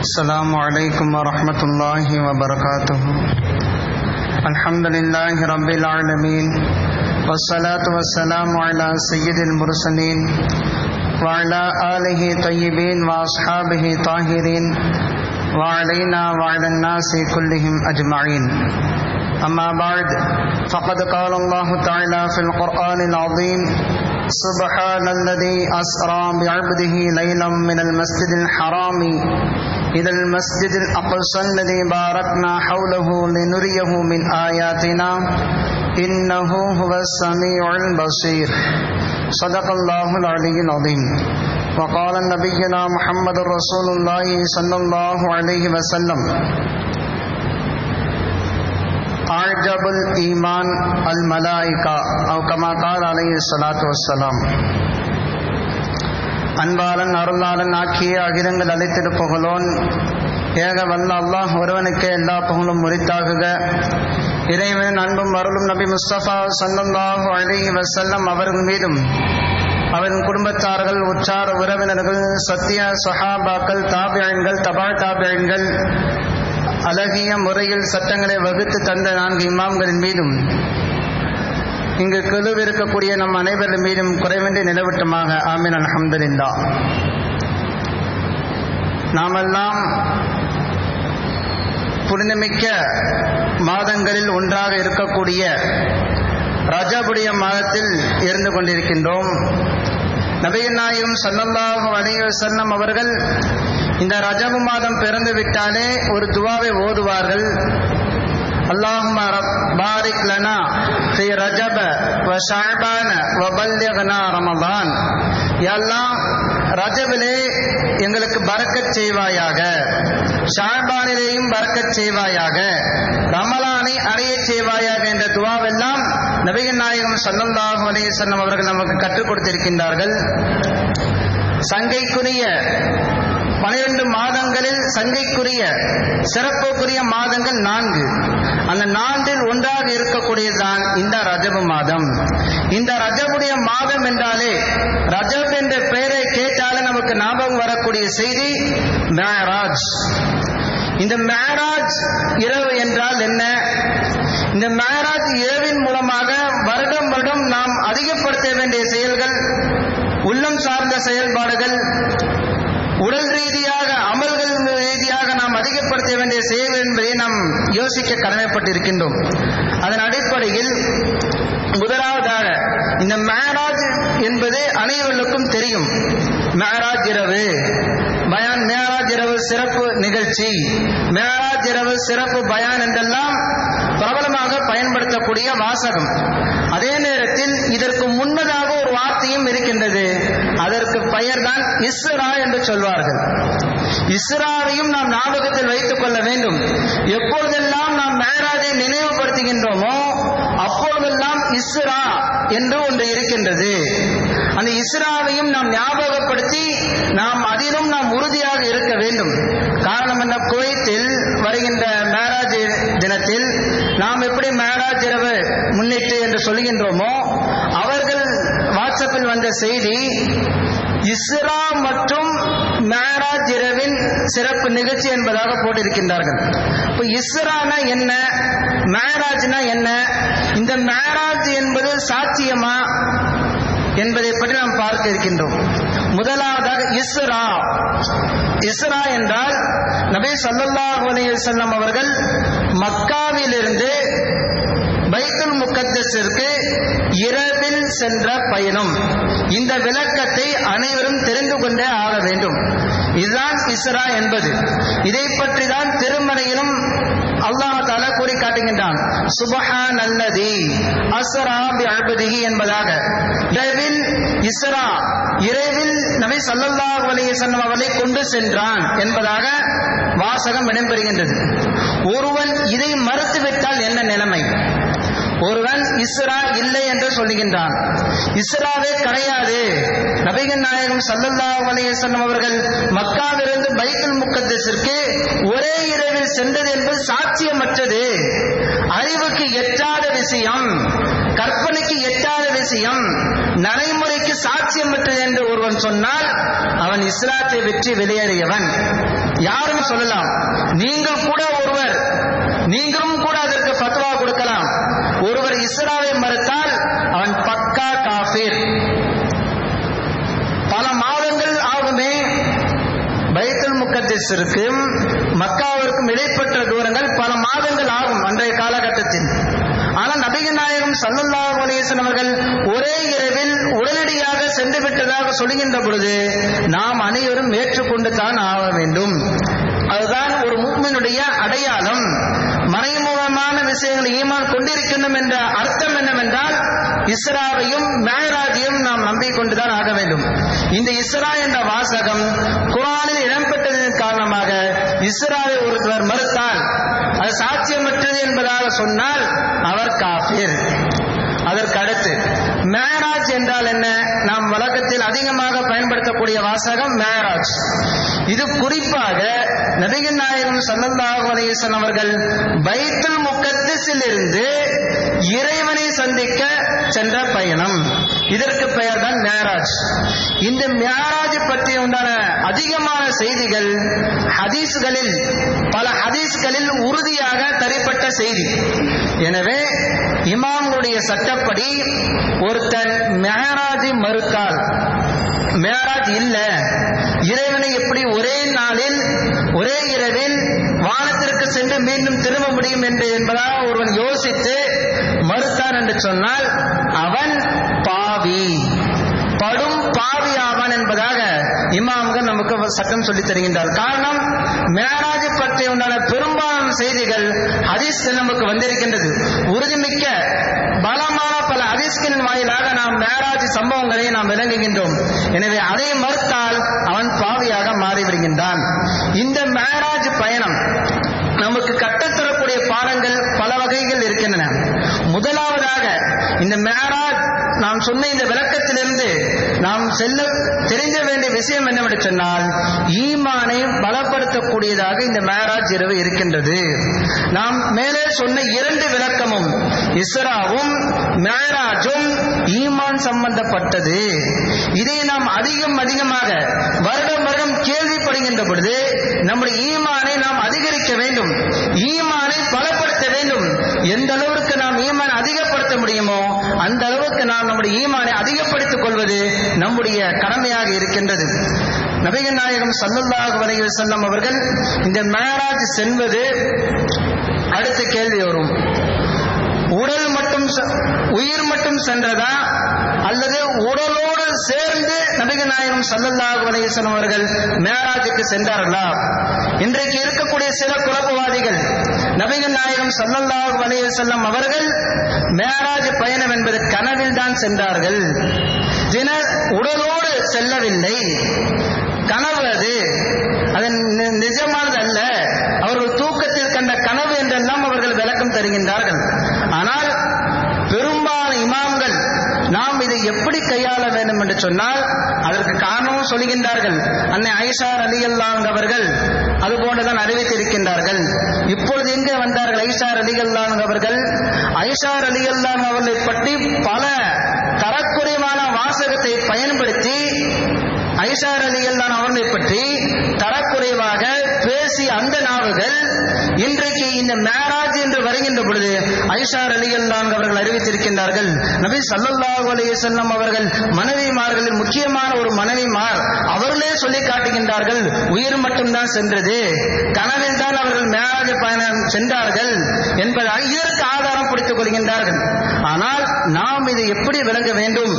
السلام عليكم ورحمة الله وبركاته الحمد لله رب العالمين والصلاة والسلام على سيد المرسلين وعلى آله طيبين وأصحابه طاهرين وعلينا وعلى الناس كلهم أجمعين أما بعد فقد قال الله تعالى في القرآن العظيم سبحان الذي أسرى بعبده ليلا من المسجد الحرام إلى المسجد الأقصى الذي باركنا حوله لنريه من آياتنا إنه هو السميع البصير صدق الله العلي العظيم وقال نبينا محمد رسول الله صلى الله عليه وسلم أعجب الإيمان الملائكة أو كما قال عليه الصلاة والسلام அன்பாளன் அருளாளன் ஆக்கிய அகிலங்கள் அழைத்திட்டு புகழோன் ஏக வல்ல அல்லாஹ் ஒருவனுக்கே எல்லா புகழும் முறித்தாகுக இறைவன் அன்பும் அருளும் நபி முஸ்தபா சல்லல்லாஹு அலைஹி வசல்லம் அவர்கள் மீதும் அவரின் குடும்பத்தார்கள் உற்றார் உறவினர்கள் சத்திய சஹாபாக்கள் தாபியன்கள் தபால் தாபியன்கள் அழகிய முறையில் சட்டங்களை வகுத்து தந்த நான்கு இமாம்களின் மீதும் இங்கு குழுவிருக்கக்கூடிய நம் அனைவரின் மீதும் குறைவின்றி நிலவட்டமாக ஆமீன் அல்ஹம்துலில்லா நாமெல்லாம் புனிதமிக்க மாதங்களில் ஒன்றாக இருக்கக்கூடிய ரஜபுடைய மாதத்தில் இருந்து கொண்டிருக்கின்றோம் நபிகள் நாயகம் சல்லல்லாஹு அலைஹி வஸல்லம் அவர்கள் இந்த ரஜபு மாதம் பிறந்து விட்டாலே ஒரு துவாவை ஓதுவார்கள் اللهم بارك لنا في رجب وشعبان وبلغنا رمضان எல்லாம் ரஜபிலே எங்களுக்கு பறக்கச் செய்வாயாக ஷாபானிலேயும் பறக்கச் செய்வாயாக ரமலானை அடைய செய்வாயாக என்ற துவாவெல்லாம் நபிகள் நாயகம் சல்லல்லாஹு அலையம் அவர்கள் நமக்கு கற்றுக் கொடுத்திருக்கின்றார்கள் சங்கைக்குரிய பனிரெண்டு மாதங்களில் சங்கைக்குரிய சிறப்புக்குரிய மாதங்கள் நான்கு அந்த நான்கில் ஒன்றாக இருக்கக்கூடியதுதான் இந்த ரஜபு மாதம் இந்த ரஜபுடைய மாதம் என்றாலே ரஜப் என்ற பெயரை கேட்டாலே நமக்கு ஞாபகம் வரக்கூடிய செய்தி மேராஜ் இந்த மேராஜ் இரவு என்றால் என்ன இந்த மேராஜ் இரவின் மூலமாக வருடம் வருடம் நாம் அதிகப்படுத்த வேண்டிய செயல்கள் உள்ளம் சார்ந்த செயல்பாடுகள் உடல் ரீதியாக அமல்கள் ரீதியாக நாம் அதிகப்படுத்த வேண்டிய செயல் என்பதை நாம் யோசிக்க கடமைப்பட்டிருக்கின்றோம் அதன் அடிப்படையில் முதலாவதாக இந்த மேராஜ் என்பது அனைவருக்கும் தெரியும் மேராஜ் இரவு பயான் மேராஜ் இரவு சிறப்பு நிகழ்ச்சி மேராஜ் இரவு சிறப்பு பயான் என்றெல்லாம் பிரபலமாக பயன்படுத்தக்கூடிய வாசகம் அதே நேரத்தில் இதற்கு முன்னதாக ஒரு வார்த்தையும் இருக்கின்றது அதற்கு பெயர்தான் இஸ்ரா என்று சொல்வார்கள் இஸ்ராவையும் நாம் ஞாபகத்தில் வைத்துக் கொள்ள வேண்டும் எப்பொழுதெல்லாம் நாம் மேராஜை நினைவுபடுத்துகின்றோமோ அப்பொழுதெல்லாம் இஸ்ரா என்று ஒன்று இருக்கின்றது அந்த இஸ்ராவையும் நாம் ஞாபகப்படுத்தி நாம் அதிலும் நாம் உறுதியாக இருக்க வேண்டும் காரணம் என்ன குவைத்தில் வருகின்ற மேராஜ் தினத்தில் நாம் எப்படி மேராஜ் இரவு முன்னிட்டு என்று சொல்கின்றோமோ அவர்கள் வாட்ஸ்அப்பில் வந்த செய்தி இஸ்ரா மற்றும் மேராஜ் இரவின் சிறப்பு நிகழ்ச்சி என்பதாக போட்டிருக்கின்றார்கள் இப்போ இஸ்ரானா என்ன மேராஜ்னா என்ன இந்த மேராஜ் என்பது சாத்தியமா என்பதை பற்றி நாம் பார்க்க இருக்கின்றோம் முதலாவதாக இஸ்ரா இஸ்ரா என்றால் நபி சல்லல்லாஹு அலைஹி வஸல்லம் அவர்கள் மக்காவிலிருந்து பைத்துல் முக்கத்தஸிற்கு இரவில் சென்ற பயணம் இந்த விளக்கத்தை அனைவரும் தெரிந்து கொண்டே ஆக வேண்டும் இதுதான் இஸ்ரா என்பது இதை பற்றி தான் திருமலையிலும் அல்லாஹ் தால கூறி காட்டுகின்றான் சுபஹான் அல்லதி அஸ்ரா பி அல்பதிஹி என்பதாக இரவில் இஸ்ரா இரவில் நபி சல்லல்லாஹு அலைஹி வஸல்லம் அவர்களை கொண்டு சென்றான் என்பதாக வாசகம் இடம்பெறுகின்றது ஒருவன் இதை மறுத்துவிட்டால் என்ன நிலைமை ஒருவன் இஸ்ரா இல்லை என்று சொல்லுகின்றான் இஸ்ராவே கிடையாது நபிகள் நாயகம் சல்லல்லாஹு அலைஹி வஸல்லம் அவர்கள் மக்காவிலிருந்து பைத்துல் முக்கத்தஸிற்கு ஒரே இரவில் சென்றது என்பது சாட்சியமற்றது அறிவுக்கு எட்டாத விஷயம் கற்பனைக்கு எட்டாத விஷயம் நடைமுறைக்கு சாட்சியமற்றது என்று ஒருவன் சொன்னால் அவன் இஸ்லாத்தை வெற்றி வெளியேறியவன் யாரும் சொல்லலாம் நீங்கள் கூட ஒருவர் நீங்களும் கூட அதற்கு ஃபத்வா கொடுக்கலாம் ஒருவர் இஸ்ராவை மறுத்தால் அவன் பக்கா காஃபிர் பல மாதங்கள் ஆகுமே பைத்துல் முக்கத்திற்கும் மக்காவிற்கும் இடைப்பட்ட தூரங்கள் பல மாதங்கள் ஆகும் அன்றைய காலகட்டத்தில் ஆனால் நபிகள் நாயகம் சல்லல்லாஹு அலைஹிஸ்ஸலாம் அவர்கள் ஒரே இரவில் உடனடியாக சென்று விட்டதாக சொல்லுகின்ற பொழுது நாம் அனைவரும் ஏற்றுக்கொண்டு தான் ஆக வேண்டும் அதுதான் ஒரு முக்மினுடைய அடையாளம் மறைமுகமான விஷயங்களை ஈமான் கொண்டிருக்கணும் என்ற அர்த்தம் என்னவென்றால் இஸ்ராவையும் மேராஜையும் நாம் நம்பிக்கொண்டுதான் ஆக வேண்டும் இந்த இஸ்ரா என்ற வாசகம் குரானில் இடம்பெற்றதன் காரணமாக இஸ்ராவை ஒருவர் மறுத்தால் அது சாட்சியமற்றது என்பதாக சொன்னால் அவர் காஃபிர் அதற்கு அடுத்து மேராஜ் என்றால் என்ன நாம் வழக்கத்தில் அதிகமாக பயன்படுத்தக்கூடிய வாசகம் மேராஜ் இது குறிப்பாக நபிகள் நாயகம் சல்லல்லாஹு அலைஹி வஸல்லம் அவர்கள் பைத்துல் முக்கத்திஸில் இருந்து இறைவனை சந்திக்க சென்ற பயணம் இதற்கு பெயர் தான் மேராஜ் இந்த மேராஜ் பற்றி உண்டான அதிகமான செய்திகள் ஹதீஸ்களில் பல ஹதீஸ்களில் உறுதியாக தரப்பட்ட செய்தி எனவே இமாம்களுடைய சட்டப்படி ஒருத்தன் மேராஜை மறுத்தால் மேராஜ் இல்ல இறைவனை எப்படி ஒரே நாளில் ஒரே இரவில் வானத்திற்கு சென்று மீண்டும் திரும்ப முடியும் என்று என்பதாக ஒருவன் யோசித்து மறுத்தான் என்று சொன்னால் அவன் பாவி படும் பாவி ஆவான் என்பதாக இமாம்கள் நமக்கு சட்டம் சொல்லித் தருகின்றார் காரணம் மேராஜ் பற்றி உண்டான பெரும்பாலான செய்திகள் ஹதீஸ் நமக்கு வந்திருக்கின்றது உறுதிமிக்க பலமான பல ஹதீஸ்களின் வாயிலாக நாம் மேராஜ் சம்பவங்களை நாம் விளங்குகின்றோம் எனவே அதை மறுத்தால் அவன் பாவியாக மாறிவிடுகின்றான் இந்த மேராஜ் பயணம் நமக்கு கற்றுத்தரக்கூடிய பாடங்கள் பல வகைகள் இருக்கின்றன முதலாவதாக இந்த மேராஜ் நாம் சொன்ன இந்த விளக்கத்திலிருந்து நாம் செல்ல தெரிஞ்ச வேண்டிய விஷயம் என்னவென்று சொன்னால் ஈமானை பலப்படுத்தக்கூடியதாக இந்த மேராஜ் இரவு இருக்கின்றது நாம் மேலே சொன்ன இரண்டு விளக்கமும் இஸ்ராவும் மேராஜும் ஈமான் சம்பந்தப்பட்டது இதை நாம் அதிகம் அதிகமாக வருடம் வருடம் கேள்விப்படுகின்ற பொழுது நம்முடைய ஈமானை நாம் அதிகரிக்க வேண்டும் ஈமானை பலப்படுத்த வேண்டும் எந்த அளவிற்கு நாம் ஈமான் அதிகப்படுத்த முடியுமோ அந்த அளவுக்கு நாம் நம்முடைய ஈமானை அதிகப்படுத்திக் கொள்வது நம்முடைய கடமையாக இருக்கின்றது நபிகள் நாயகம் சல்லல்லாஹு அலைஹி வஸல்லம் அவர்கள் இந்த மேராஜ் செல்வது அடுத்த கேள்வி வரும் உடல் மட்டும் செ- உயிர் மட்டும் சென்றதா அல்லது உடலோடு சேர்ந்து நபிகள் நாயகம் சல்லல்லாஹு அலைஹி வஸல்லம் அவர்கள் மேராஜுக்கு சென்றார்களா இன்றைக்கு இருக்கக்கூடிய சில குழப்பவாதிகள் நபிகள் நாயகம் சல்லல்லாஹு அலைஹி வஸல்லம் அவர்கள் மேராஜ் பயணம் என்பது கனவில் தான் சென்றார்கள் தின உடலோடு செல்லவில்லை கனவு அது அது நி- நிஜமானது அல்ல அவர்கள் தூக்கத்தில் கண்ட கனவு என்றெல்லாம் அவர்கள் விளக்கம் தருகின்றார்கள் ஆனால் பெரும்பாலான இமாம்கள் நாம் இதை எப்படி கையாள வேண்டும் என்று சொன்னால் அதற்கு காரணமும் சொல்லுகின்றார்கள் அன்னை ஐஷார் அலி அல்லாங் அவர்கள் அது போன்றுதான் அறிவித்திருக்கின்றார்கள் இப்பொழுது எங்கே வந்தார்கள் ஐஷார் அலி அல்லாங் அவர்கள் ஐஷார் அலி அல்லாங் அவர்களை பற்றி பல தரக்குறைவான வாசகத்தை பயன்படுத்தி ஐஷார் அலி அல்லான் அவர்களை பற்றி தரக்குறைவாக பேசி அந்த நாவுகள் இன்றைக்கு இந்த மேராஜ் என்று வருகின்ற பொழுது ஐஷார் அலி அல்லான் அவர்கள் அறிவித்திருக்கின்றார்கள் நபி ஸல்லல்லாஹு அலைஹி வஸல்லம் அவர்கள் மனைவிமார்களில் முக்கியமான ஒரு மனைவிமார் அவர்களே சொல்லி காட்டுகின்றார்கள் உயிர் மட்டும்தான் சென்றது கனவில் தான் அவர்கள் மேராஜ் பயணம் சென்றார்கள் என்பதாக இதற்கு ஆதாரம் பிடித்துக் கொள்கின்றார்கள் ஆனால் நாம் இதை எப்படி விளங்க வேண்டும்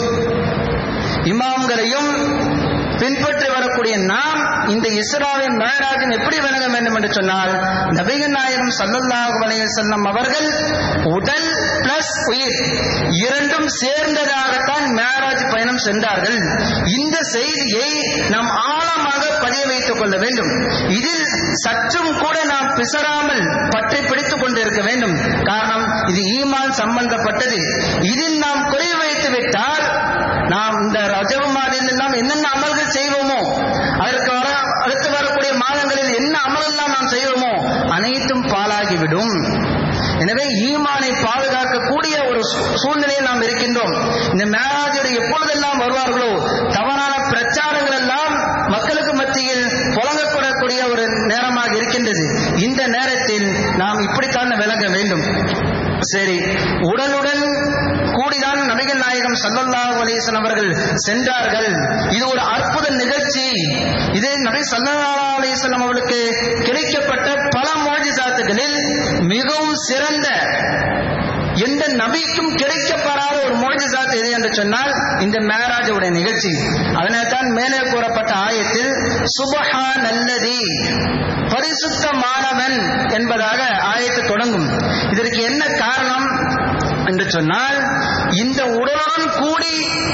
இமாம்களையும் பின்பற்றி வரக்கூடிய நாம் இந்த இஸ்ராவின் மேராஜன் எப்படி விளங்க வேண்டும் என்று சொன்னால் நபிகள் நாயகம் சல்லல்லாஹு அலைஹி வஸல்லம் அவர்கள் உடல் பிளஸ் உயிர் இரண்டும் சேர்ந்ததாகத்தான் மேராஜ் பயணம் சென்றார்கள் இந்த செய்தியை நாம் ஆழமாக பதிய வைத்துக் கொள்ள வேண்டும் இதில் சற்றும் கூட நாம் பிசராமல் பற்றி பிடித்துக் கொண்டிருக்க வேண்டும் காரணம் இது ஈமான் சம்பந்தப்பட்டது இதில் நாம் குறை வைத்து விட்டால் நாம் இந்த ரஜவ மாதத்தில் நாம் என்னென்ன அமல்கள் செய்வோமோ அதற்கு வர அடுத்து வரக்கூடிய மாதங்களில் என்ன அமலெல்லாம் நாம் செய்வோமோ அனைத்தும் பாழாகிவிடும் எனவே ஈமானை பாதுகாக்கக்கூடிய ஒரு சூழ்நிலையில் நாம் இருக்கின்றோம் இந்த மேராஜோடு எப்பொழுதெல்லாம் வருவார்களோ தவறான பிரச்சாரங்கள் எல்லாம் மக்களுக்கு மத்தியில் புழங்கக்கூடக்கூடிய ஒரு நேரமாக இருக்கின்றது இந்த நேரத்தில் நாம் இப்படித்தான் விளங்க வேண்டும் சரி உடனுடன் கூடிதான் நபிகள் நாயகம் சல்லல்லாஹு அலிசன் அவர்கள் சென்றார்கள் இது ஒரு அற்புத நிகழ்ச்சி இது நபி சல்லல்லாஹு அலிசல்லாம் அவர்களுக்கு கிடைக்கப்பட்ட பல மோஜிசாத்துகளில் மிகவும் சிறந்த எந்த நபிக்கும் கிடைக்கப்படாத ஒரு மோஜிசாத் எது என்று சொன்னால் இந்த மேராஜுடைய நிகழ்ச்சி அதனால்தான் மேலே கூறப்பட்ட ஆயத்தில் சுபஹா நல்லதி பரிசுத்தமானவன் என்பதாக ஆயத்து தொடங்கும் இதற்கு என்ன காரணம் என்று சொன்னால் இந்த உடலுடன் கூடி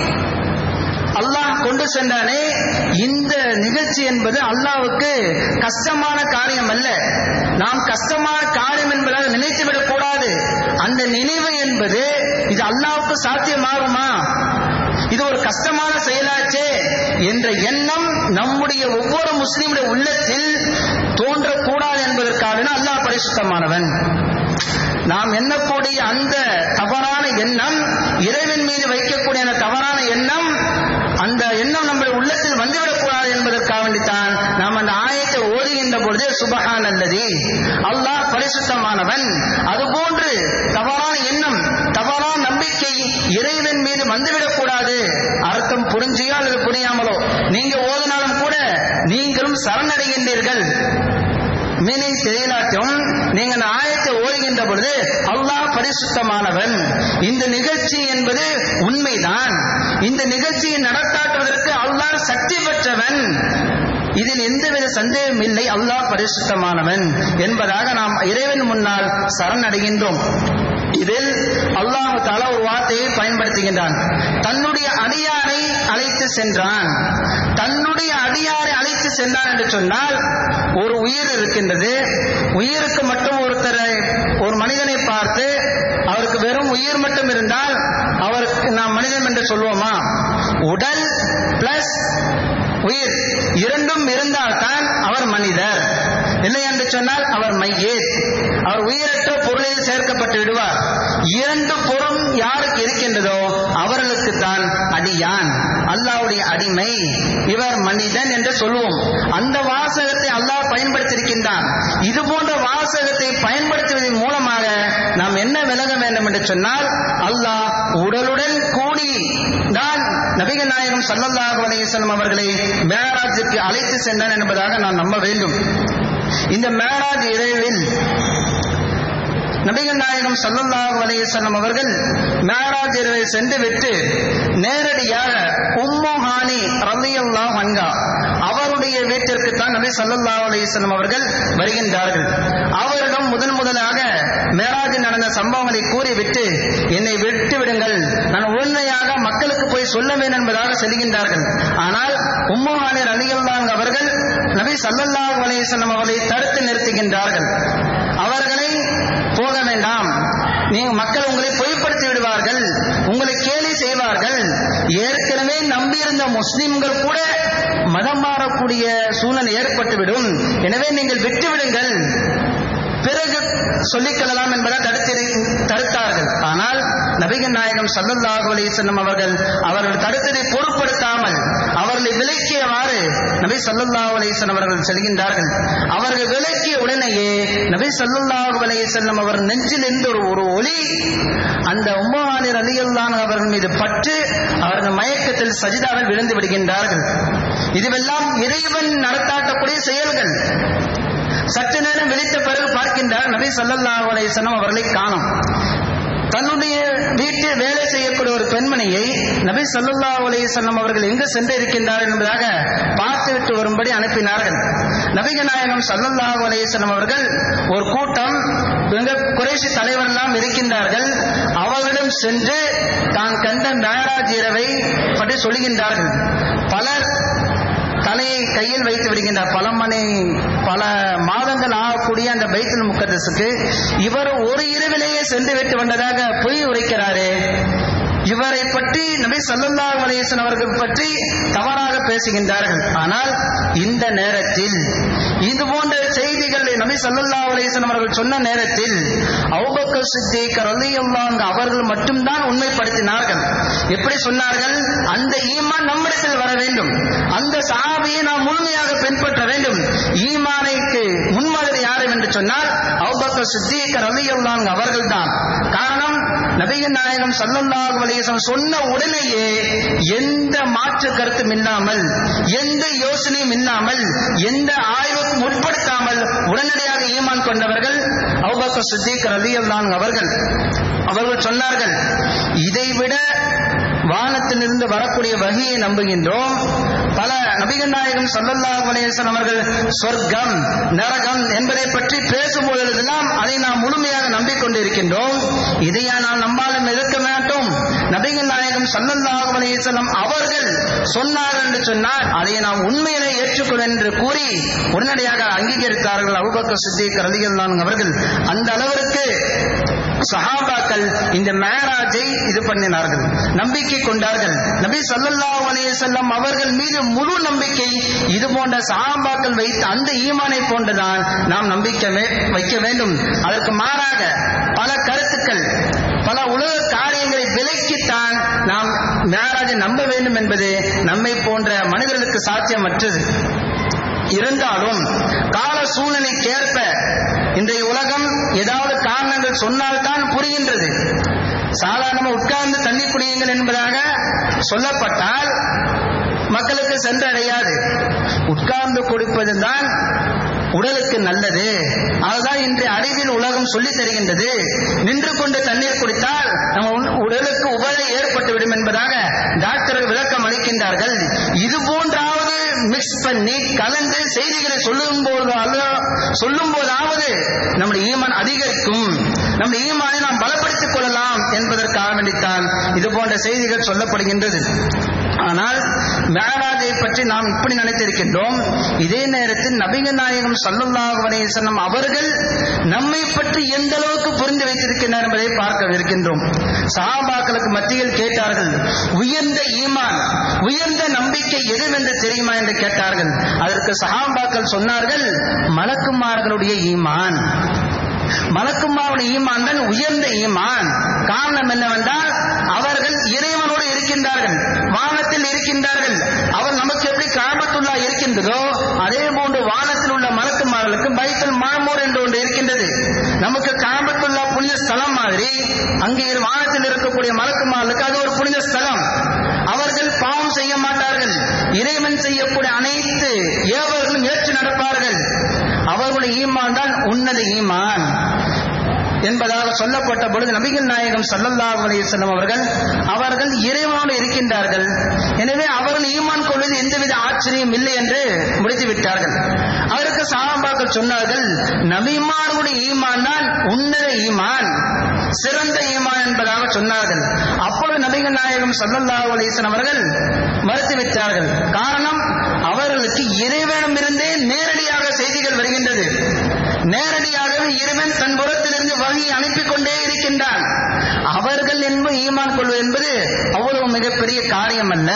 அல்லாஹ் கொண்டு சென்றானே இந்த நிகழ்ச்சி என்பது அல்லாவுக்கு கஷ்டமான காரியம் அல்ல நாம் கஷ்டமான காரியம் என்பதாக நினைத்துவிடக் கூடாது அந்த நினைவு என்பது இது அல்லாவுக்கு சாத்தியமாகுமா இது ஒரு கஷ்டமான செயலாச்சே என்ற எண்ணம் நம்முடைய ஒவ்வொரு முஸ்லீமுடைய உள்ளத்தில் தோன்றக்கூடாது என்பதற்காக அல்லாஹ் பரிசுத்தமானவன் நாம் எண்ணக்கூடிய அந்த தவறான எண்ணம் இறைவன் மீது வைக்கக்கூடிய அந்த தவறான எண்ணம் அந்த எண்ணம் நம்முடைய உள்ளத்தில் வந்துவிடக்கூடாது என்பதற்காக வேண்டித்தான் நாம் அந்த ஆயத்தை ஓதுகின்ற பொழுது சுபகான் அல்லது அல்லாஹ் பரிசுத்தமானவன் அதுபோன்று தவறான எண்ணம் தவறான நம்பிக்கை இறைவன் மீது வந்துவிடக்கூடாது அர்த்தம் புரிஞ்சியோ அல்லது புரியாமலோ நீங்க ஓதினாலும் கூட நீங்களும் சரணடைகின்றீர்கள் மீனிங் தெரியலாட்டும் நீங்க அந்த ஆயத்தை ஓதுகின்ற பொழுது அல்லாஹ் பரிசுத்தமானவன் இந்த நிகழ்ச்சி என்பது உண்மைதான் இந்த நிகழ்ச்சியை நடத்தாட்டுவதற்கு அல்லாஹ் சக்தி பெற்றவன் இதில் எந்தவித சந்தேகம் இல்லை அல்லாஹ் பரிசுத்தமானவன் என்பதாக நாம் இறைவன் முன்னால் சரணடைகின்றோம் இதில் அல்லாஹு தாலா ஒரு வார்த்தையை பயன்படுத்துகின்றான் தன்னுடைய அடியாரை அழைத்து சென்றான் தன்னுடைய அடியாரை அழைத்து சென்றான் என்று சொன்னால் ஒரு உயிர் இருக்கின்றது உயிருக்கு மட்டும் ஒருத்தரை ஒரு மனிதனை பார்த்து அவருக்கு வெறும் உயிர் மட்டும் இருந்தால் அவருக்கு நாம் மனிதன் என்று சொல்வோமா உடல் பிளஸ் உயிர் இரண்டும் இருந்தால்தான் அவர் மனிதர் இல்லை என்று சொன்னால் அவர் மையேத் அவர் உயிரற்ற பொருளில் சேர்க்கப்பட்டு விடுவார் இரண்டு பொருள் யாருக்கு இருக்கின்றதோ அவர்களுக்கு தான் அடியான் அல்லாவுடைய அடிமை இவர் மனிதன் என்று சொல்லுவோம் அந்த வாசகத்தை அல்லாஹ் பயன்படுத்தியிருக்கின்றான் இது போன்ற வாசகத்தை பயன்படுத்துவதன் மூலமாக நாம் என்ன விலக வேண்டும் என்று சொன்னால் அல்லாஹ் உடலுடன் கூடி தான் நபிகள் நாயகம் சல்லல்லாஹு அலையம் அவர்களை மேராஜுக்கு அழைத்து சென்றான் என்பதாக நான் நம்ப வேண்டும் இந்த மேராஜ் இரவில் நபிகள் நாயகம் சல்லல்லாஹு அலையம் அவர்கள் மேராஜ் இரவில் சென்று விட்டு நேரடியாக உம்மு ஹானி ரலியல்லாஹு அன்ஹா அவருடைய வீட்டிற்கு தான் நபி சல்லல்லாஹு அலையம் அவர்கள் வருகின்றார்கள் அவரிடம் முதன் முதலாக மேராஜில் நடந்த சம்பவங்களை கூறிவிட்டு என்னை விட்டு விடுங்கள் நான் உண்மையாக மக்களுக்கு போய் சொல்ல வேண்டும் என்பதாக செல்கின்றார்கள் ஆனால் உம்மு ஹானி ரலியல்லாஹு அவர்கள் நபி சல்லல்லாஹு அலையம் அவர்களை தடுத்து நிறுத்துகின்றார்கள் அவர்களை போக வேண்டாம் நீங்க மக்கள் உங்களை பொய்ப்படுத்தி விடுவார்கள் உங்களை கேலி செய்வார்கள் ஏற்கனவே நம்பியிருந்த முஸ்லிம்கள் கூட மதம் மாறக்கூடிய சூழ்நிலை ஏற்பட்டுவிடும் எனவே நீங்கள் விட்டுவிடுங்கள் பிறகு சொல்லிக்கொள்ளலாம் என்பதை தடுத்து தடுத்தார்கள் ஆனால் நபிகள் நாயகம் சல்லல்லாஹு அலிசல்லம் அவர்கள் அவர்கள் தடுத்ததை பொருட்படுத்தாமல் அவர்களை விலக்கியவாறு நபி சல்லல்லாஹு அலிசன் அவர்கள் செல்கின்றார்கள் அவர்கள் விலக்கிய உடனேயே நபி சல்லல்லாஹு அலிசல்லம் அவர் நெஞ்சில் இருந்து ஒரு ஒரு ஒளி அந்த உம்மஹானிர் அலியல்லான் அவர்கள் மீது பற்று அவர்கள் மயக்கத்தில் சஜிதாவில் விழுந்து விடுகின்றார்கள் இதுவெல்லாம் இறைவன் நடத்தாட்டக்கூடிய செயல்கள் சற்று நேரம் விழித்த பிறகு பார்க்கின்றார் நபி சல்லல்லாஹு அலைஹிஸ்ஸலாம் அவர்களை காணும் தன்னுடைய வீட்டில் வேலை செய்யக்கூடிய ஒரு பெண்மணியை நபி சல்லல்லாஹு அலைஹிஸ்ஸலாம் அவர்கள் எங்கு சென்று இருக்கின்றார் என்பதாக பார்த்துவிட்டு வரும்படி அனுப்பினார்கள் நபிக நாயகம் சல்லல்லாஹு அலைஹிஸ்ஸலாம் அவர்கள் ஒரு கூட்டம் எங்க குறைசி தலைவர் எல்லாம் இருக்கின்றார்கள் அவர்களிடம் சென்று தான் கண்ட மேராஜ் இரவை பற்றி சொல்லுகின்றார்கள் பலர் தலையை கையில் வைத்து விடுகின்றார் பல மணி பல மாதங்கள் ஆக ஆகக்கூடிய அந்த பைத்துல் முக்கத்தஸுக்கு இவர் ஒரு இரவிலேயே சென்று விட்டு வந்ததாக பொய் உரைக்கிறாரே இவரை பற்றி நபி ஸல்லல்லாஹு அலைஹி வஸல்லம் அவர்கள் பற்றி தவறாக பேசுகின்றார்கள் ஆனால் இந்த நேரத்தில் இது போன்ற செய்திகளை நபி ஸல்லல்லாஹு அலைஹி வஸல்லம் அவர்கள் சொன்ன நேரத்தில் அபூபக்கர் சித்திக் ரலியல்லாஹு அன்ஹு அவர்கள் மட்டும்தான் உண்மைப்படுத்தினார்கள் எப்படி சொன்னார்கள் அந்த ஈமான் நம்மிடத்தில் வர வேண்டும் அந்த சஹாபியை நாம் முழுமையாக பின்பற்ற வேண்டும் ஈமானைக்கு முன்மாதிரி யாரும் என்று சொன்னால் அபூபக்கர் சித்திக் ரலியல்லாஹு அன்ஹு அவர்கள்தான் காரணம் நபிகள் நாயகம் ஸல்லல்லாஹு அலைஹி வஸல்லம் சொன்ன உடனேயே எந்த மாற்று கருத்தும் இல்லாமல் எந்த யோசனையும் இல்லாமல் எந்த ஆய்வுக்கும் உட்படுத்தாமல் உடனடியாக ஈமான் கொண்டவர்கள் அபூபக்கர் சித்திக் ரலியல்லாஹு அன்ஹு அவர்கள் அவர்கள் சொன்னார்கள் இதைவிட வானத்திலிருந்து வரக்கூடிய வகையை நம்புகின்றோம் பல நபிகள் நாயகம் ஸல்லல்லாஹு அலைஹி வஸல்லம் அவர்கள் சொர்க்கம் நரகம் என்பதை பற்றி பேசும் பொழுதெல்லாம் அதை நாம் முழுமையாக நம்பிக்கொண்டிருக்கின்றோம் இதையா நாம் நம்பாலும் எதிர்க்க மாட்டோம் நபிகள் நாயகம் ஸல்லல்லாஹு அலைஹி வஸல்லம் அவர்கள் சொன்னார்கள் என்று சொன்னால் அதை நாம் உண்மையிலே ஏற்றுக்கொள் என்று கூறி உடனடியாக அங்கீகரித்தார்கள் அபூபக்கர் சித்திக் ரலியல்லாஹு அன்ஹு அவர்கள் அந்த அளவிற்கு சஹாபாக்கள் இந்த மேராஜை இது பண்ணினார்கள் நம்பிக்கை கொண்டார்கள் நபி ஸல்லல்லாஹு அலைஹி வஸல்லம் அவர்கள் மீது முழு நம்பிக்கை இது போன்ற சஹாபாக்கள் வைத்த அந்த ஈமானை போன்றுதான் நாம் நம்பிக்கை வே- வைக்க வேண்டும் அதற்கு மாறாக பல கருத்துக்கள் பல உலக காரியங்களை விலக்கித்தான் நாம் மேராஜை நம்ப வேண்டும் என்பது நம்மை போன்ற மனிதர்களுக்கு சாத்தியமற்றது இருந்தாலும் கால சூழ்நிலைக்கேற்ப இன்றைய உலகம் ஏதாவது காரணங்கள் சொன்னால்தான் புரிகின்றது சாதாரணமா உட்கார்ந்து தண்ணி குடியுங்கள் என்பதாக சொல்லப்பட்டால் மக்களுக்கு சென்றடையாது உட்கார்ந்து குடிப்பதுதான் உடலுக்கு நல்லது அதுதான் இன்றைய அறிவியல் உலகம் சொல்லித் தருகின்றது நின்று கொண்டு தண்ணீர் குடித்தால் நம்ம உன் உடலுக்கு உபதை ஏற்பட்டுவிடும் என்பதாக டாக்டர்கள் விளக்கம் அளிக்கின்றார்கள் இது போன்றாவது மிக்ஸ் பண்ணி கலந்து செய்திகளை சொல்லும் போது சொல்லும் போதாவது நம்முடைய ஈமான் அதிகரிக்கும் நம்முடைய ஈமானை நாம் பலப்படுத்திக் கொள்ளலாம் என்பதற்காக வேண்டித்தான் இது போன்ற செய்திகள் சொல்லப்படுகின்றது ஆனால் மேராஜை பற்றி நாம் இப்படி நினைத்திருக்கின்றோம் இதே நேரத்தில் நபிகள் நாயகம் ஸல்லல்லாஹு அலைஹி வஸல்லம் அவர்கள் நம்மை பற்றி எந்த அளவுக்கு புரிந்து வைத்திருக்கின்றனர் என்பதை பார்க்க இருக்கின்றோம் சஹாபாக்களுக்கு மத்தியில் கேட்டார்கள் உயர்ந்த ஈமான் உயர்ந்த நம்பிக்கை எதுவென்று தெரியுமா என்று கேட்டார்கள் அதற்கு சஹாபாக்கள் சொன்னார்கள் மலக்குமார்களுடைய ஈமான் மலக்குமாவுடைய ஈமான் தான் உயர்ந்த ஈமான் காரணம் என்னவென்றால் அவர்கள் இறைவனோடு இருக்கின்றார்கள் வானத்தில் இருக்கின்றார்கள் அவர் நமக்கு எப்படி காபத்துள்ளா இருக்கின்றதோ அதே போன்று வானத்தில் உள்ள மலக்குமார்களுக்கு பைத்தல் மாமூர் என்று ஒன்று இருக்கின்றது நமக்கு காபத்துள்ளா புனித ஸ்தலம் மாதிரி அங்கே வானத்தில் இருக்கக்கூடிய மலக்குமார்களுக்கு அது ஒரு புனித ஸ்தலம் அவர்கள் பாவம் செய்ய மாட்டார்கள் இறைவன் செய்யக்கூடிய அனைத்து ஏவர்களும் ஏற்று நடப்பார்கள் அவர்களுடைய ஈமான் தான் உன்னத ஈமான் என்பதாக சொல்லப்பட்ட பொழுது நபிகள் நாயகம் ஸல்லல்லாஹு அலைஹி வஸல்லம் அவர்கள் அவர்கள் இறைவனோடு இருக்கின்றார்கள் எனவே அவர்கள் ஈமான் கொள்வது எந்தவித ஆச்சரியம் இல்லை என்று முடித்து விட்டார்கள் அதற்கு சஹாபாக்கள் சொன்னார்கள் நபிமார்களுடைய ஈமான் தான் உன்னத ஈமான் சிறந்த ஈமான் என்பதாக சொன்னார்கள் அப்பொழுது நபிகள் நாயகம் ஸல்லல்லாஹு அலைஹி வஸல்லம் அவர்கள் மறுத்து விட்டார்கள் காரணம் அவர்களுக்கு இறைவனிடமிருந்தே நேரடியாக செய்திகள் வருகின்றது நேரடியாகவே இறைவன் தன் புறத்திலிருந்து வகை அனுப்பிக் கொண்டே இருக்கின்றான் அவர்கள் என்பது ஈமான் கொள்வது என்பது அவ்வளவு மிகப்பெரிய காரியம் அல்ல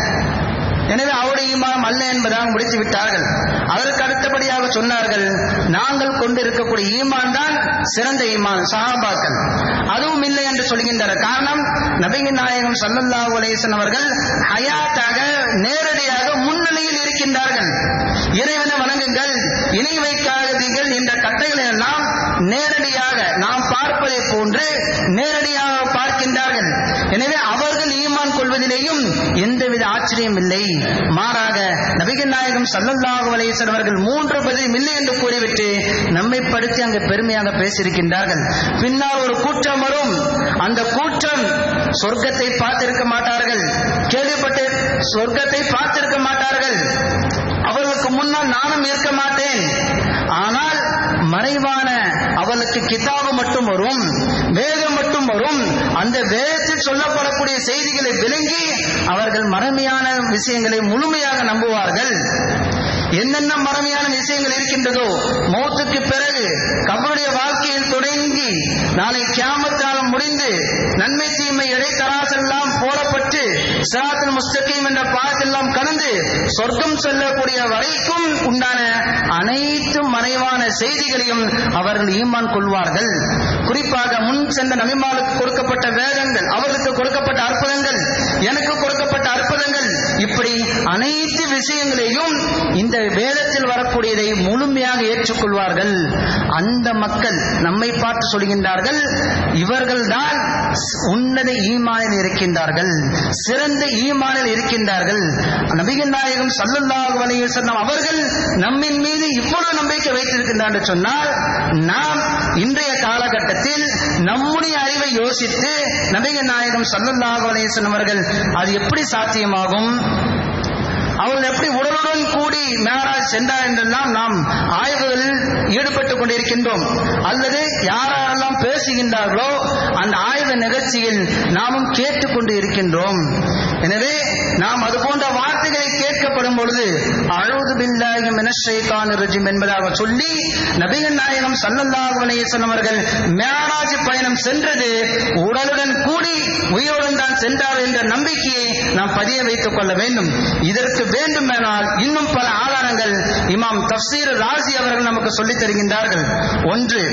எனவே அவருடைய ஈமானம் அல்ல என்பதாக முடித்து விட்டார்கள் அதற்கு அடுத்தபடியாக சொன்னார்கள் நாங்கள் கொண்டிருக்கக்கூடிய ஈமான் தான் சிறந்த ஈமான் சஹாபாக்கள் அதுவும் இல்லை என்று சொல்கின்றனர் காரணம் நபிகள் நாயகம் ஸல்லல்லாஹு அலைஹி வஸல்லம் அவர்கள் ஹயாத்தாக நேரடியாக முன்னிலையில் இருக்கின்றார்கள் இறைவனை வணங்குங்கள் இணை வைக்காதீர்கள் என்ற கட்டளைகளை எல்லாம் நேரடியாக நாம் பார்ப்பதை போன்று நேரடியாக பார்க்கின்றார்கள் எனவே அவர்கள் ஈமான் கொள்வதிலேயும் எந்தவித ஆச்சரியம் இல்லை மாறாக நபிகள் நாயகம் ஸல்லல்லாஹு அலைஹி வஸல்லம் அவர்கள் மூன்று பதிலும் இல்லை என்று கூறிவிட்டு நம்மை படுத்தி அங்கு பெருமையாக பேசியிருக்கின்றார்கள் பின்னால் ஒரு கூட்டம் வரும் அந்த கூட்டம் சொர்க்கத்தை பார்த்திருக்க மாட்டார்கள் கேள்விப்பட்டு சொர்க்கத்தை பார்த்திருக்க மாட்டார்கள் அவர்களுக்கு முன்னால் நானும் இருக்க மாட்டேன் ஆனால் மறைவான அவளுக்கு கிதாபு மட்டும் வரும் வேதம் மட்டும் வரும் அந்த வேதத்தில் சொல்லப்படக்கூடிய செய்திகளை விளங்கி அவர்கள் மறமையான விஷயங்களை முழுமையாக நம்புவார்கள் என்னென்ன மறமையான விஷயங்கள் இருக்கின்றதோ மௌத்துக்கு பிறகு கபருடைய வாழ்க்கையில் தொடங்கி நாளை கியாமத்தாலம் முடிந்து நன்மை தீமை இடைத்தராசெல்லாம் போடப்பட்டு சிராத்துல் முஸ்தகீம் என்ற பாதத்தெல்லாம் கடந்து சொர்க்கம் செல்லக்கூடிய வரைக்கும் உண்டான அனைத்து மறைவான செய்திகளையும் அவர்கள் ஈமான் கொள்வார்கள் குறிப்பாக முன் சென்ற நபிமாலுக்கு கொடுக்கப்பட்ட வேதங்கள் அவர்களுக்கு கொடுக்கப்பட்ட அற்புதங்கள் எனக்கு கொடுக்கப்பட்ட அற்புதங்கள் இப்படி அனைத்து விஷயங்களையும் இந்த வேதத்தில் வரக்கூடியதை முழுமையாக ஏற்றுக்கொள்வார்கள் அந்த மக்கள் நம்மை பார்த்து சொல்கின்றார்கள் இவர்கள்தான் உன்னத ஈமானில் இருக்கின்றார்கள் சிறந்த ஈமானில் இருக்கின்றார்கள் நபிகள் நாயகம் சல்லல்லாஹு அலைஹி வஸல்லம் அவர்கள் நம்மின் மீது இவ்வளவு நம்பிக்கை வைத்திருக்கின்றார் என்று சொன்னால் நாம் இன்றைய காலகட்டத்தில் நம்முடைய அறிவை யோசித்து நபிகள் நாயகம் சல்லல்லாஹு அலைஹி வஸல்லம் அவர்கள் அது எப்படி சாத்தியமாகும் அவர்கள் எப்படி உடலுடன் கூடி மேராஜ் சென்றார் என்றெல்லாம் நாம் ஆய்வுகளில் ஈடுபட்டுக் கொண்டிருக்கின்றோம் அல்லது யாரெல்லாம் பேசுகின்றார்களோ அந்த ஆய்வு நிகழ்ச்சியில் நாமும் கேட்டுக்கொண்டு இருக்கின்றோம் எனவே நாம் அது போன்ற வார்த்தைகளை கேட்கப்படும் பொழுது அழுது பில்லாஹி மினஷைத்தான் ரஜிம் என்பதாக சொல்லி நபிகள் நாயகம் சல்லல்லாஹு அலைஹி வஸல்லம் அவர்கள் மேராஜ் பயணம் சென்றது உடலுடன் கூடி உயிருடன் தான் சென்றார் என்ற நம்பிக்கையை நாம் பதிய வைத்துக் கொள்ள வேண்டும் இதற்கு வேண்டுமானால் இன்னும் பல ஆதாரங்கள் இமாம் தப்சீர் ராசி அவர்கள் நமக்கு சொல்லித் தருகின்றார்கள் ஒன்று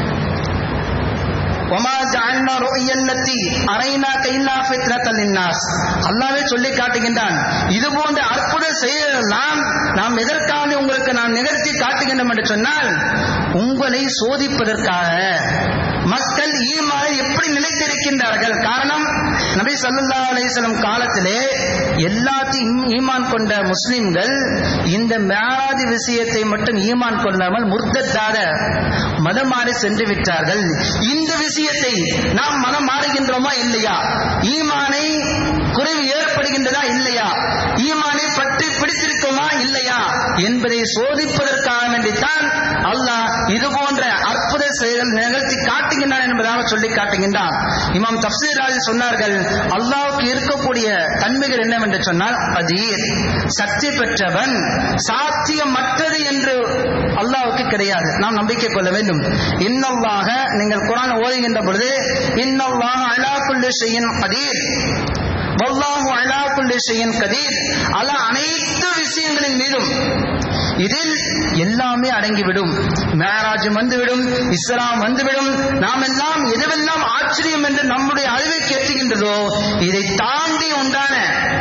ஒமா ஜஅல்னா ருஅயல்லத்தி அரைனாக இல்லா ஃபித்ரத்தல் லின்னாஸ் அல்லாஹ்வே சொல்லி காட்டுகின்றான் இது போன்ற அற்புத செயலெல்லாம் நாம் எதற்காக உங்களுக்கு நான் நிகழ்த்தி காட்டுகின்றோம் என்று சொன்னால் உங்களை சோதிப்பதற்காக மக்கள் ஈமானை எப்படி நிலைத்திருக்கின்றார்கள் காரணம் நபி ஸல்லல்லாஹு அலைஹி வஸல்லம் காலத்திலே எல்லாத்தையும் ஈமான் கொண்ட முஸ்லிம்கள் இந்த மேராஜ் விஷயத்தை மட்டும் ஈமான் கொள்ளாமல் முர்த்தத்தாக மதம் மாறி சென்று விட்டார்கள் இந்த விஷயத்தை நாம் மனம் மாறுகின்றோமா இல்லையா ஈமானை குறைவு ஏற்படுகின்றதா இல்லையா ஈமானை பற்றி பிடித்திருக்கோமா இல்லையா என்பதை சோதிப்பதற்காக வேண்டித்தான் அல்லாஹ் இது போன்ற அற்புத செயல் நிகழ்த்தி காட்டுகின்றான் என்பதாக சொல்லி காட்டுகின்றான் இமாம் தப்சீர் ராஜி சொன்னார்கள் அல்லாவுக்கு இருக்கக்கூடிய தன்மைகள் என்னவென்று சொன்னால் அதீர் சக்தி பெற்றவன் சாத்தியமற்றது என்று அல்லாவுக்கு கிடையாது நாம் நம்பிக்கை கொள்ள வேண்டும் இன்னல்லாக நீங்கள் குரான் ஓதுகின்ற பொழுது இன்னல்லாக அலா குல்லி ஷையின் கதீர் வல்லாஹு அலா குல்லி ஷையின் கதீர் அல்ல அனைத்து விஷயங்களின் மீதும் இதில் எல்லாமே அடங்கிவிடும் மேராஜ் வந்துவிடும் இஸ்லாம் வந்துவிடும் நாம் எல்லாம் எதுவெல்லாம் ஆச்சரியம் என்று நம்முடைய அறிவுக்கு எட்டுகின்றதோ இதை தாண்டி உண்டான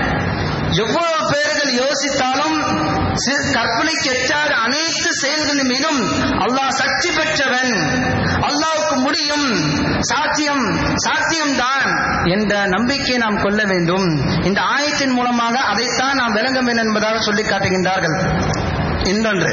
எவ்வளவு பேர்கள் யோசித்தாலும் கற்பனைக்கு எட்டாத அனைத்து செயல்களின் மீதும் அல்லாஹ் சக்தி பெற்றவன் அல்லாவுக்கு முடியும் சாத்தியம் சாத்தியம்தான் என்ற நம்பிக்கையை நாம் கொள்ள வேண்டும் இந்த ஆயத்தின் மூலமாக அதைத்தான் நாம் விளங்க வேண்டும் என்பதாக சொல்லி காட்டுகின்றார்கள் இன்னொன்று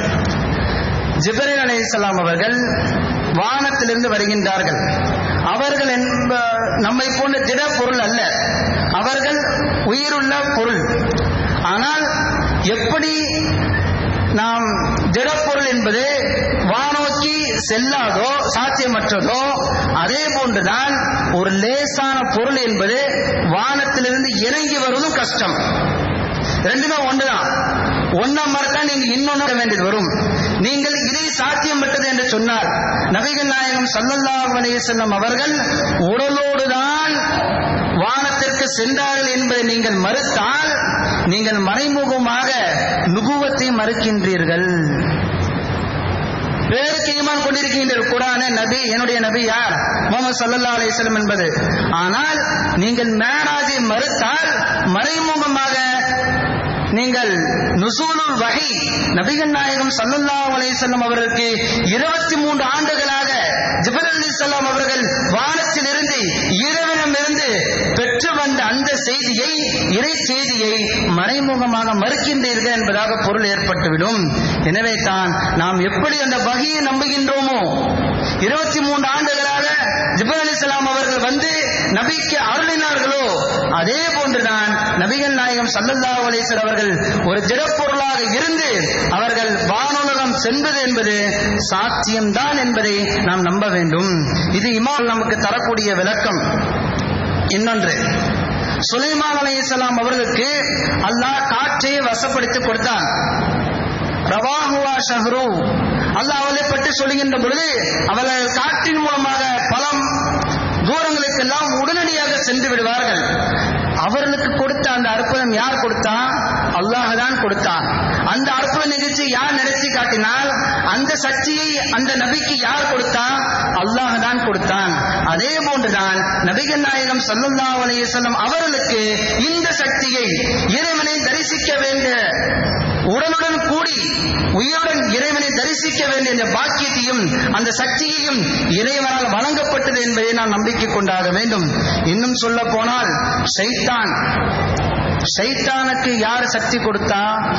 ஜிபரேல் அலி இஸ்லாம் அவர்கள் வானத்திலிருந்து வருகின்றார்கள் அவர்கள் என்ப நம்மை போன்ற திட பொருள் அல்ல அவர்கள் உயிருள்ள பொருள் ஆனால் எப்படி நாம் திடப்பொருள் என்பது வானோக்கி செல்லாதோ சாத்தியமற்றதோ அதே போன்றுதான் ஒரு லேசான பொருள் என்பது வானத்திலிருந்து இறங்கி வருவதும் கஷ்டம் ரெண்டுமே ஒன்றுதான் ஒன்ன மறக்கா நீங்க இன்னொன்னு வேண்டியது வரும் நீங்கள் இதை சாத்தியமற்றது என்று சொன்னார் நபிகள் நாயகம் சல்லல்லாஹு அலைஹி வஸல்லம் அவர்கள் உடலோடுதான் வானத்திற்கு சென்றார்கள் என்பதை நீங்கள் மறுத்தால் நீங்கள் மறைமுகமாக நுகுவத்தை மறுக்கின்றீர்கள் பேருக்கு ஈமான் கொண்டிருக்கின்றீர்கள் குரான நபி என்னுடைய நபி யார் முகமது சல்லா அலிஸ்லம் என்பது ஆனால் நீங்கள் மேராஜை மறுத்தால் மறைமுகமாக நீங்கள் நுசூலுல் வகை நபிகள் நாயகம் சல்லல்லாஹு அலைஹி அவர்களுக்கு இருபத்தி மூன்று ஆண்டுகளாக ஜிபர் அலி சல்லாம் அவர்கள் வானத்தில் இருந்து இரவினம் இருந்து பெற்று வந்த அந்த செய்தியை இறை செய்தியை மறைமுகமாக மறுக்கின்றீர்கள் என்பதாக பொருள் ஏற்பட்டுவிடும் எனவே தான் நாம் எப்படி அந்த வகையை நம்புகின்றோமோ இருபத்தி மூன்று ஆண்டுகளாக ஜிபர் அலி சலாம் அவர்கள் வந்து நபிக்கு அருளினார்களோ அதே போன்றுதான் நபிகள் நாயகம் சல்லல்லாஹு அலிஸ்வர் அவர்கள் ஒரு திடப்பொருளாக இருந்து அவர்கள் வானுலகம் சென்றது என்பது சாத்தியம்தான் என்பதை நாம் நம்ப வேண்டும் இது இமாம் நமக்கு தரக்கூடிய விளக்கம் இன்னொன்று சுலைமான் அலை இஸ்லாம் அவர்களுக்கு அல்லாஹ் காற்றை வசப்படுத்தி கொடுத்தான் ரவாஹுவா ஷஹ்ரு அல்லாஹ் அவளை பற்றி சொல்லுகின்ற பொழுது அவர்கள் காற்றின் மூலமாக பலம் தூரங்களுக்கெல்லாம் உடனடியாக சென்று விடுவார்கள் அவர்களுக்கு கொடுத்த அந்த அற்புதம் யார் கொடுத்தா அல்லாஹ் தான் கொடுத்தான் அந்த அற்புத நிகழ்ச்சி யார் நடத்தி காட்டினால் அந்த சக்தியை அந்த நபிக்கு யார் கொடுத்தா அல்லாஹ் தான் கொடுத்தான் அதே போன்றுதான் நபிகள் நாயகம் சல்லல்லாஹு அலைஹி வஸல்லம் அவர்களுக்கு இந்த சக்தியை இறைவனை தரிசிக்க வேண்டிய உடனுடன் கூடி உயிருடன் இறைவனை தரிசிக்க வேண்டிய இந்த பாக்கியத்தையும் அந்த சக்தியையும் இறைவனால் வழங்கப்பட்டது என்பதை நாம் நம்பிக்கை கொண்டாக வேண்டும் இன்னும் சொல்ல போனால் சைத்தான் சைத்தானுக்கு யார் சக்தி கொடுத்தா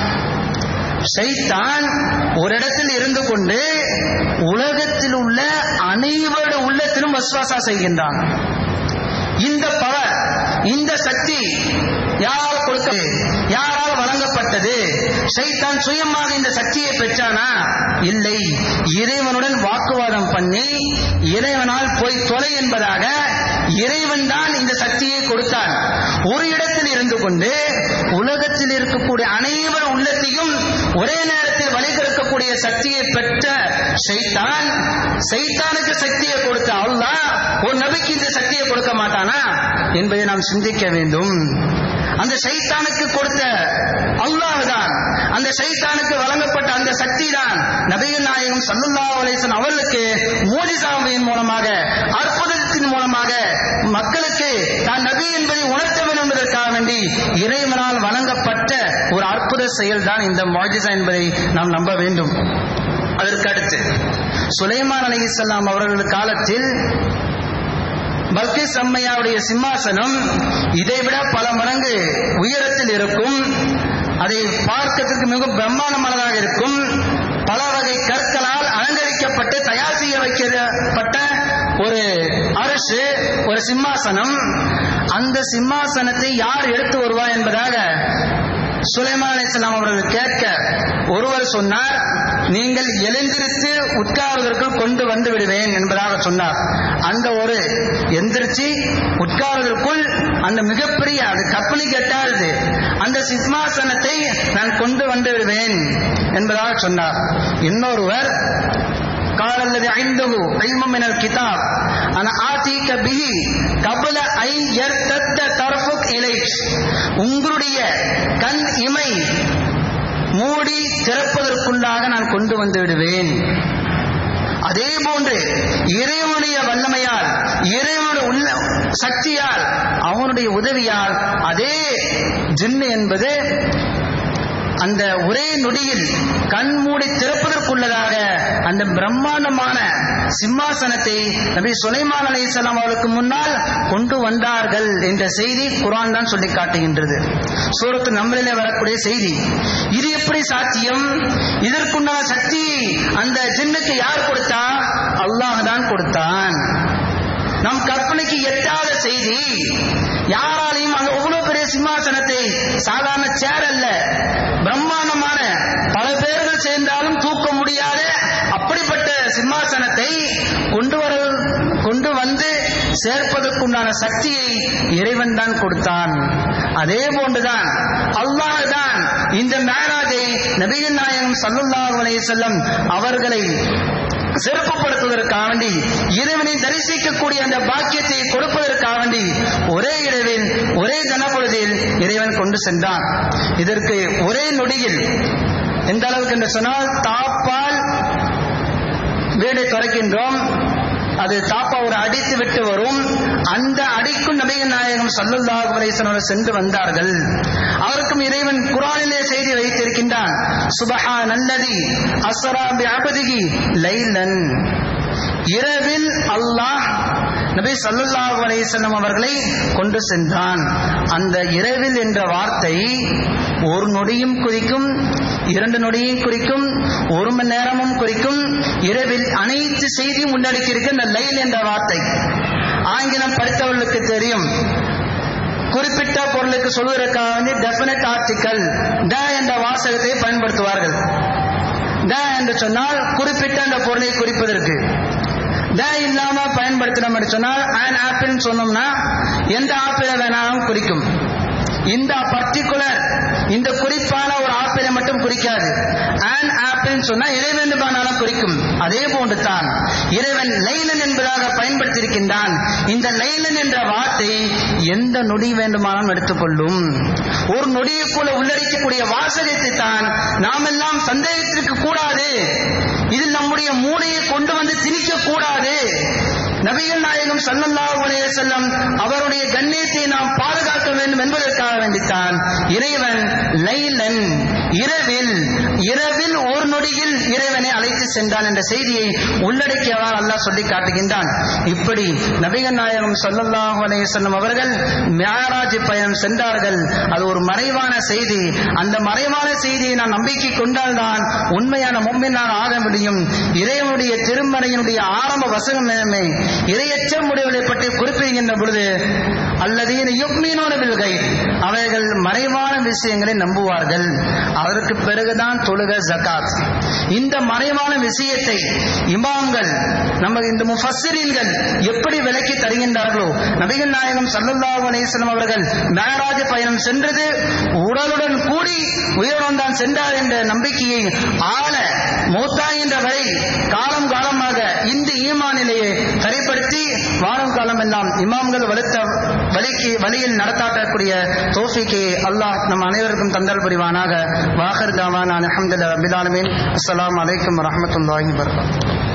சைத்தான் ஒரு இடத்தில் இருந்து கொண்டு உலகத்தில் உள்ள அனைவருடைய உள்ளத்திலும் வஸ்வாசா செய்கின்றான் இந்த பவர் இந்த சக்தி யாரால் கொடுத்தது யாரால் வழங்கப்பட்டது சைத்தான் சுயமாக இந்த சக்தியை பெற்றானா இல்லை இறைவனுடன் வாக்குவாதம் பண்ணி இறைவனால் போய் தொலை என்பதாக இறைவன் தான் இந்த சக்தியை கொடுத்தான் ஒரு இடத்தில் இருந்து கொண்டு உலகத்தில் இருக்கக்கூடிய அனைவர் உள்ளத்தையும் ஒரே நேரத்தில் வழிகெடுக்கக்கூடிய சக்தியை பெற்ற சைத்தான் சைத்தானுக்கு சக்தியை கொடுத்த அல்லாஹ் ஒரு நபிக்கு இந்த சக்தியை கொடுக்க மாட்டானா என்பதை நாம் சிந்திக்க வேண்டும் அந்த சைத்தானுக்கு கொடுத்த அல்லாஹ் தான் அந்த சைத்தானுக்கு வழங்கப்பட்ட அந்த சக்தி தான் நபிகள் நாயகம் சல்லுல்லாஹு அலைஹி வஸல்லம் அவர்களுக்கு மோதிசாவின் மூலமாக அற்புதத்தின் மூலமாக மக்களுக்கு தான் நபி என்பதை உணர்த்த வேண்டும் என்பதற்காக வேண்டி இறைவனால் வழங்கப்பட்ட ஒரு அற்புத செயல் தான் இந்த மோஜிசா என்பதை நாம் நம்ப வேண்டும் அதற்கு அடுத்து சுலைமான் அலைஹிஸ்ஸலாம் அவர்கள் காலத்தில் பல்கிஸ் அம்மையாவுடைய சிம்மாசனம் இதைவிட பல மடங்கு உயரத்தில் இருக்கும் அதை பார்க்கறதுக்கு மிக பிரம்மாண்டமானதாக இருக்கும் பல வகை கற்களால் அலங்கரிக்கப்பட்டு தயார் செய்ய வைக்கப்பட்ட ஒரு அரசு ஒரு சிம்மாசனம் அந்த சிம்மாசனத்தை யார் எடுத்து வருவார் என்பதாக சுலைமான் அலிஸ்லாம் அவர்கள் கேட்க ஒருவர் சொன்னார் நீங்கள் எழுந்திருத்து உட்கார்வதற்கு கொண்டு வந்து விடுவேன் என்பதாக சொன்னார் அந்த ஒரு எந்திரிச்சு உட்கார்வதற்குள் அந்த மிகப்பெரிய அது கப்பலி கெட்டாது அந்த சிம்மாசனத்தை நான் கொண்டு வந்து விடுவேன் என்பதாக சொன்னார் இன்னொருவர் قال الذي عنده علم من الكتاب انا آتيك به قبل ان يرتد طرفك اليك உங்களுடைய கண் இமை மூடி திறப்பதற்குள்ளாக நான் கொண்டு வந்து விடுவேன் அதே போன்று இறைவனுடைய வல்லமையால் இறைவனுடைய உள்ள சக்தியால் அவனுடைய உதவியால் அதே ஜின்னு என்பது அந்த ஒரே நொடியில் கண் மூடி திறப்பதற்குள்ளதாக அந்த பிரம்மாண்டமான சிம்மாசனத்தை நபி சுலைமான் அலைஹிஸ்ஸலாம் அவர்களுக்கு முன்னால் கொண்டு வந்தார்கள் என்ற செய்தி குரான் தான் சொல்லி காட்டுகின்றது சூரத்து நம்மளிலே வரக்கூடிய செய்தி இது எப்படி சாத்தியம் இதற்குண்டான சக்தியை அந்த ஜின்னுக்கு யார் கொடுத்தா அல்லாஹ் தான் கொடுத்தான் நம் கற்பனைக்கு எட்டாத செய்தி யாராலையும் அந்த அவ்வளவு பெரிய சிம்மாசனத்தை சாதாரண சேர் அல்ல பிரம்மாண்டமான பல பேர்கள் சேர்ந்தாலும் தூக்க முடியாத அப்படிப்பட்ட சிம்மாசனத்தை கொண்டு வர கொண்டு வந்து சேர்ப்பதற்குண்டான சக்தியை இறைவன் தான் கொடுத்தான் அதே போன்றுதான் அல்லாஹ் தான் இந்த மேராஜை நபிகள் நாயகம் சல்லுல்லாஹு அலைஹி வஸல்லம் அவர்களை சிறப்புப்படுத்துவதற்காக வேண்டி இறைவனை தரிசிக்கக்கூடிய அந்த பாக்கியத்தை கொடுப்பதற்காக வேண்டி ஒரே இரவில் ஒரே கனப்பொழுதில் இறைவன் கொண்டு சென்றான் இதற்கு ஒரே நொடியில் எந்த அளவுக்கு என்று சொன்னால் தாப்பால் வீடை துறைக்கின்றோம் அது தாப்பா ஒரு அடித்து விட்டு வரும் அந்த அடிக்கும் நபிகள் நாயகம் சல்லுல்லாஹு அலைஹி சென்று வந்தார்கள் அவருக்கும் இறைவன் குரானிலே செய்தி வைத்திருக்கின்றான் சுபஹா நல்லதி அஸ்ரா பி அபதிகி லைலன் இரவில் அல்லாஹ் நபி சல்லுல்லாஹு அலைஹிஸ்ஸலாம் அவர்களை கொண்டு சென்றான் அந்த இரவில் என்ற வார்த்தை ஒரு நொடியும் குறிக்கும் இரண்டு நொடியும் குறிக்கும் ஒரு மணி நேரமும் குறிக்கும் இரவில் அனைத்து செய்தியும் முன்னெடுக்கி இருக்கு இந்த லைல் என்ற வார்த்தை ஆங்கிலம் படித்தவர்களுக்கு தெரியும் குறிப்பிட்ட பொருளுக்கு சொல்வதற்காக வந்து டெபினட் ஆர்டிக்கல் ட என்ற வாசகத்தை பயன்படுத்துவார்கள் ட என்று சொன்னால் குறிப்பிட்ட அந்த பொருளை குறிப்பதற்கு த இல்லாம பயன்படுத்தினோம் என்று சொன்னால் ஆன் ஆப்பிள் சொன்னோம்னா எந்த ஆப்பிளை வேணாலும் குறிக்கும் இந்த பர்டிகுலர் இந்த குறிப்பான ஒரு ஆப்பிளை மட்டும் குறிக்காது ஆன் என்று சொன்னா இறைவன் என்பதானாலும் குறிக்கும் அதே போன்று தான் இறைவன் லைலன் என்பதாக பயன்படுத்தியிருக்கின்றான் இந்த லைலன் என்ற வார்த்தை எந்த நொடி வேண்டுமானாலும் எடுத்துக்கொள்ளும் ஒரு நொடியுக்குள்ள உள்ளடக்கக்கூடிய வாசகத்தை தான் நாம் எல்லாம் சந்தேகத்திற்கு கூடாது இதில் நம்முடைய மூளையை கொண்டு வந்து திணிக்க கூடாது நபிகள் நாயகம் சல்லல்லாஹு அலைஹி வஸல்லம் அவருடைய கண்ணியத்தை நாம் பாதுகாக்க வேண்டும் என்பதற்காக வேண்டித்தான் இறைவன் லைலன் இரவில் இரவில் ஒரு நொடியில் இறைவனை அழைத்து சென்றான் என்ற செய்தியை உள்ளடக்கியவாறு அல்லாஹ் சொல்லி காட்டுகின்றான் இப்படி நபிகள் நாயகம் சல்லல்லாஹு அலைஹி வஸல்லம் அவர்கள் மியாராஜ் பயணம் சென்றார்கள் அது ஒரு மறைவான செய்தி அந்த மறைவான செய்தியை நான் நம்பிக்கை கொண்டால்தான் உண்மையான மும்மினார் ஆக முடியும் இறைவனுடைய திருமறையினுடைய ஆரம்ப வசகம் என்னமே இரையச்சம் உடையவர்களை பற்றி குறிப்பிடுகின்ற பொழுது அல்லதீன யுக்மீனோன வில்கை அவைகள் மறைவான விஷயங்களை நம்புவார்கள் அதற்கு பிறகுதான் தொழுக ஜகாத் இந்த மறைவான விஷயத்தை இமாம்கள் நம்ம இந்த முஃபஸ்ஸிரீன்கள் எப்படி விளக்கி தருகின்றார்களோ நபிகள் நாயகம் சல்லல்லாஹு அலைஹி வஸல்லம் அவர்கள் மேராஜ் பயணம் சென்றது உடலுடன் கூடி உயர்வன் தான் சென்றார் என்ற நம்பிக்கையை ஆள மூத்தாகின்ற வரை காலம் காலமாக இந்த ஈமானிலேயே சரிப்படுத்தி வாழும் காலம் எல்லாம் இமாம்கள் வலுத்த வழிக்கு வழியில் நடத்தாட்டக்கூடிய தோஃபிக்கு அல்லாஹ் நம் அனைவருக்கும் தந்தல் புரிவானாக வாகர் தாவான் அலமதுல்லா ரபில் ஆலமீன் அஸ்ஸலாமு அலைக்கும் வரஹ்மத்துல்லாஹி வபரகாத்துஹு